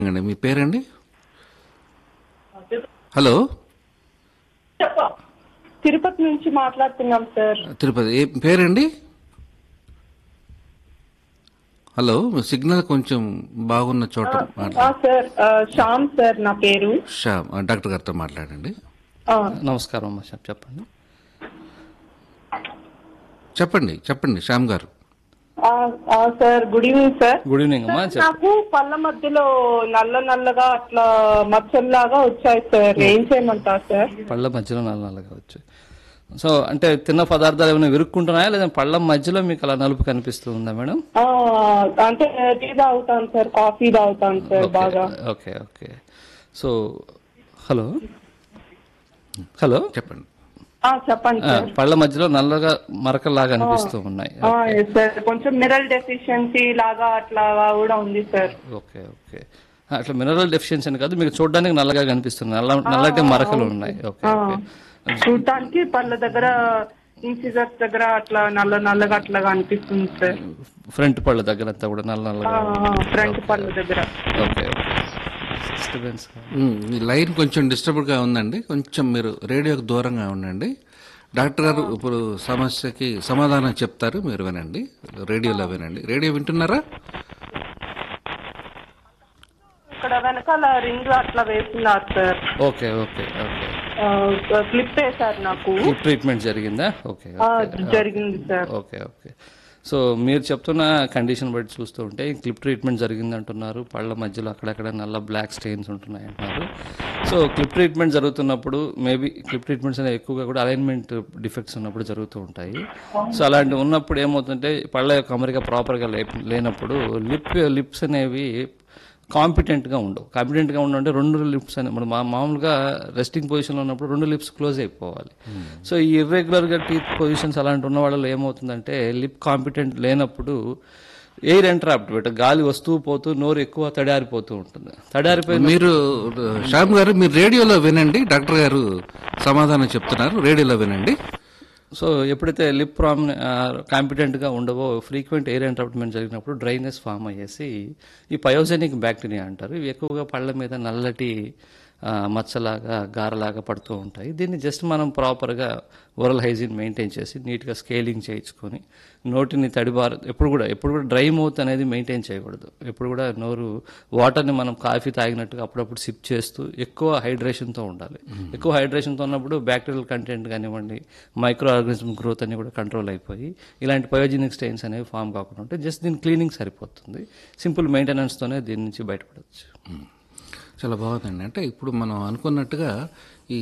అండి మీ పేరండి హలో తిరుపతి నుంచి మాట్లాడుతున్నాం సార్ తిరుపతి ఏ పేరండి హలో మీ సిగ్నల్ కొంచెం బాగున్న చోట మాట్లా- ఆ, సార్ ఆ, శ్యామ్ సార్ నా పేరు శ్యామ్ ఆ, డాక్టర్ గారితో మాట్లాడండి ఆ, నమస్కారం అమ్మ చెప్- చెప్పండి చెప్పండి చెప్పండి శ్యామ్ గారు ఆ, ఆ, sir good evening sir good evening అమ్మా చెప్ నాకు పళ్ళ మధ్యలో నల్ల నల్లగా అట్లా మచ్చల్లాగా వచ్చాయి సార్ ఏం చేయమంటారు సార్ పళ్ళ మధ్యలో నల్ల నల్లగా వచ్చు సో అంటే తిన్న పదార్థాలు ఏమైనా విరుక్కుంటున్నాయా లేదా పళ్ళ మధ్యలో మీకు అలా నలుపు కనిపిస్తూ ఉందా మేడం ఆ, అంటే టీ తాగుతాను సార్ కాఫీ తాగుతాను సార్ బాగా okay okay so hello hello చెప్పండి ఆ, చెప్పండి ఆ, సార్ పళ్ళ మధ్యలో నల్లగా మరకలాగా అనిపిస్తూ ఉన్నాయి ఆ, yes, సార్ కొంచెం మినరల్ డెఫిషియన్సీ లాగా అట్లా కూడా ఉంది సార్ ఓకే ఓకే ఆ, అట్లా మినరల్ డెఫిషియన్సీ అని కాదు మీకు చూడడానికి నల్లగా కనిపిస్తుంది నల్ల నల్లటి మరకలు ఉన్నాయి ఓకే ఓకే చూడటానికి పళ్ళ దగ్గర ఇన్సిజర్స్ దగ్గర అట్లా నల్ల నల్లగా అట్లాగా అనిపిస్తుంది సార్ ఫ్రంట్ పళ్ళ దగ్గర అంతా కూడా నల్ల నల్లగా ఫ్రంట్ పళ్ళ దగ్గర ఓకే ఓకే డిస్టర్బెన్స్ ఉమ్, ఈ లైన్ కొంచెం డిస్టర్బ్డ్గా ఉందండి కొంచెం మీరు రేడియోకి దూరంగా ఉండండి డాక్టర్ గారు ఇప్పుడు సమస్యకి సమాధానం చెప్తారు మీరు వినండి రేడియోలో వినండి రేడియో వింటున్నారా ఇక్కడ వెనకాల రింగ్ అట్లా వేస్తున్నారు sir okay okay okay clip వేశారు నాకు ట్రీట్మెంట్ జరిగిందా ఓకే ఆ, జరిగింది సార్ ఓకే ఓకే సో మీరు చెప్తున్న కండిషన్ బట్టి చూస్తూ ఉంటే క్లిప్ ట్రీట్మెంట్ జరిగింది అంటున్నారు పళ్ళ మధ్యలో అక్కడక్కడ నల్ల బ్లాక్ స్టెయిన్స్ ఉంటున్నాయి అంటున్నారు సో క్లిప్ ట్రీట్మెంట్ జరుగుతున్నప్పుడు మేబీ క్లిప్ ట్రీట్మెంట్స్ అనేవి ఎక్కువగా కూడా అలైన్మెంట్ డిఫెక్ట్స్ ఉన్నప్పుడు జరుగుతూ ఉంటాయి సో అలాంటి ఉన్నప్పుడు ఏమవుతుందంటే పళ్ళ యొక్క అమరిక ప్రాపర్గా లే లేనప్పుడు లిప్ లిప్స్ అనేవి కాంపిటెంట్గా ఉండవు కాంపిటెంట్గా ఉండంటే రెండు లిప్స్ అని మనం మా- మామూలుగా రెస్టింగ్ పొజిషన్లో ఉన్నప్పుడు రెండు లిప్స్ క్లోజ్ అయిపోవాలి సో ఈ ఇర్రెగ్యులర్గా టీత్ పొజిషన్స్ అలాంటి ఉన్న వాళ్ళలో ఏమవుతుందంటే లిప్ కాంపిటెంట్ లేనప్పుడు ఎయిర్ ఎంట్రాప్ట్ బట్ గాలి వస్తూ పోతూ నోరు ఎక్కువ తడారిపోతూ ఉంటుంది తడారిపోయిన మీరు శ్యామ్ గారు మీరు రేడియోలో వినండి డాక్టర్ గారు సమాధానం చెప్తున్నారు రేడియోలో వినండి సో ఎప్పుడైతే లిప్ ప్రామ్ కాంపిటెంట్గా ఉండవో ఫ్రీక్వెంట్ ఎయిర్ ఎంట్రాప్ట్మెంట్ జరిగినప్పుడు డ్రైనెస్ ఫామ్ అయ్యేసి ఈ పయోజెనిక్ బ్యాక్టీరియా అంటారు ఇవి ఎక్కువగా పళ్ళ మీద నల్లటి ఆ, మచ్చలాగా గారలాగా పడుతూ ఉంటాయి దీన్ని జస్ట్ మనం ప్రాపర్గా ఓరల్ హైజీన్ మెయింటైన్ చేసి నీట్గా స్కేలింగ్ చేయించుకొని నోటిని తడిబారు ఎప్పుడు కూడా ఎప్పుడు కూడా డ్రై మౌత్ అనేది మెయింటైన్ చేయకూడదు ఎప్పుడు కూడా నోరు వాటర్ని మనం కాఫీ తాగినట్టుగా అప్పుడప్పుడు సిప్ చేస్తూ ఎక్కువ హైడ్రేషన్తో ఉండాలి ఎక్కువ హైడ్రేషన్తో ఉన్నప్పుడు బ్యాక్టీరియల్ కంటెంట్ కానివ్వండి మైక్రో ఆర్గానిజం గ్రోత్ అన్ని కూడా కంట్రోల్ అయిపోయి ఇలాంటి పయోజెనిక్ స్టెయిన్స్ అనేవి ఫామ్ కాకుండా ఉంటే జస్ట్ దీని క్లీనింగ్ సరిపోతుంది సింపుల్ మెయింటెనెన్స్తోనే దీని నుంచి బయటపడవచ్చు చాలా బాగుందండి అంటే ఇప్పుడు మనం అనుకున్నట్టుగా ఈ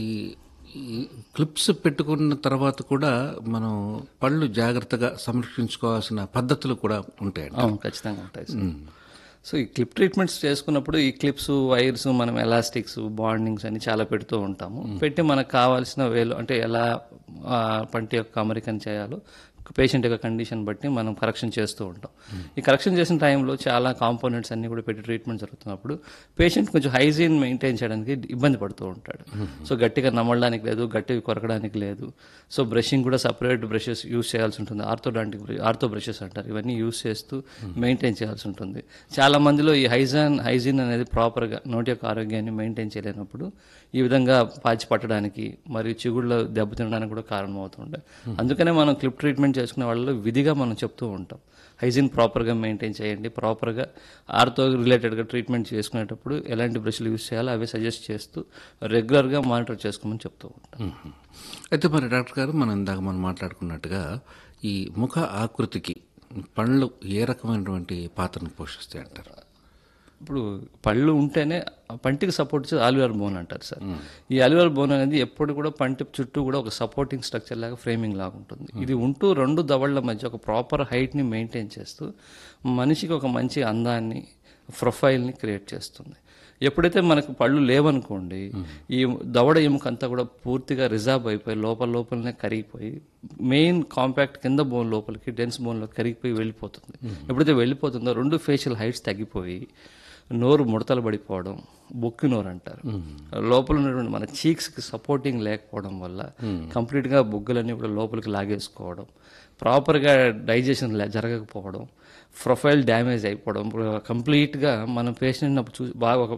ఈ క్లిప్స్ పెట్టుకున్న తర్వాత కూడా మనం పళ్ళు జాగ్రత్తగా సంరక్షించుకోవాల్సిన పద్ధతులు కూడా ఉంటాయండి అవును ఖచ్చితంగా ఉంటాయి సార్ సో ఈ క్లిప్ ట్రీట్మెంట్స్ చేసుకున్నప్పుడు ఈ క్లిప్స్ వైర్స్ మనం ఎలాస్టిక్స్ బాండింగ్స్ అని చాలా పెడుతూ ఉంటాము పెట్టి మనకు కావాల్సిన వేలు అంటే ఎలా ఆ, పంటి యొక్క అమరికను చేయాలో పేషెంట్ యొక్క కండిషన్ బట్టి మనం కరెక్షన్ చేస్తూ ఉంటాం ఈ కరెక్షన్ చేసిన టైంలో చాలా కాంపోనెంట్స్ అన్ని కూడా పెట్టి ట్రీట్మెంట్ జరుగుతున్నప్పుడు పేషెంట్ కొంచెం హైజీన్ మెయింటైన్ చేయడానికి ఇబ్బంది పడుతూ ఉంటాడు సో గట్టిగా నమలడానికి లేదు గట్టిగా కొరకడానికి లేదు సో బ్రషింగ్ కూడా సపరేట్ బ్రషెస్ యూస్ చేయాల్సి ఉంటుంది ఆర్థోడాంటిక్ ఆర్థో బ్రషెస్ అంటారు ఇవన్నీ యూస్ చేస్తూ మెయింటైన్ చేయాల్సి ఉంటుంది చాలా మందిలో ఈ హైజాన్ హైజీన్ అనేది ప్రాపర్గా నోటి యొక్క ఆరోగ్యాన్ని మెయింటైన్ చేయలేనప్పుడు ఈ విధంగా పాచి పట్టడానికి మరియు చిగుళ్ళ దెబ్బతినడానికి కూడా కారణమవుతుండే అందుకనే మనం క్లిప్ ట్రీట్మెంట్ చేసుకునే వాళ్ళలో విధిగా మనం చెప్తూ ఉంటాం హైజీన్ ప్రాపర్గా మెయింటైన్ చేయండి ప్రాపర్గా ఆర్తో రిలేటెడ్గా ట్రీట్మెంట్ చేసుకునేటప్పుడు ఎలాంటి బ్రష్లు యూస్ చేయాలో అవి సజెస్ట్ చేస్తూ రెగ్యులర్గా మానిటర్ చేసుకోమని చెప్తూ ఉంటాం మ్మ్. అయితే మరి డాక్టర్ గారు మనం ఇందాక మనం మాట్లాడుకున్నట్టుగా ఈ ముఖ ఆకృతికి పళ్ళు ఏ రకమైనటువంటి పాత్రను పోషిస్తాయి అంటారు ఇప్పుడు పళ్ళు ఉంటేనే ఆ పంటికి సపోర్ట్ ఇచ్చేది ఆలివర్ బోన్ అంటారు సార్ ఈ ఆలివర్ బోన్ అనేది ఎప్పుడు కూడా పంటి చుట్టూ కూడా ఒక సపోర్టింగ్ స్ట్రక్చర్ లాగా ఫ్రేమింగ్ లాగా ఉంటుంది ఇది ఉంటూ రెండు దవళ్ళ మధ్య ఒక ప్రాపర్ హైట్ని మెయింటైన్ చేస్తూ మనిషికి ఒక మంచి అందాన్ని ప్రొఫైల్ని క్రియేట్ చేస్తుంది ఎప్పుడైతే మనకు పళ్ళు లేవనుకోండి ఈ దవడ ఎముకంతా కూడా పూర్తిగా రిజర్వ్ అయిపోయి లోపల లోపలనే కరిగిపోయి మెయిన్ కాంపాక్ట్ కింద బోన్ లోపలికి డెన్స్ బోన్లో కరిగిపోయి వెళ్ళిపోతుంది ఎప్పుడైతే వెళ్ళిపోతుందో రెండు ఫేషియల్ హైట్స్ తగ్గిపోయి నోరు ముడతలు పడిపోవడం బొక్కి నోరు అంటారు లోపల ఉన్నటువంటి మన చీక్స్కి సపోర్టింగ్ లేకపోవడం వల్ల కంప్లీట్గా బొగ్గులన్నీ కూడా లోపలికి లాగేసుకోవడం ప్రాపర్గా డైజెషన్ జరగకపోవడం ప్రొఫైల్ డ్యామేజ్ అయిపోవడం కంప్లీట్గా మన పేషెంట్ చూసి బాగా ఒక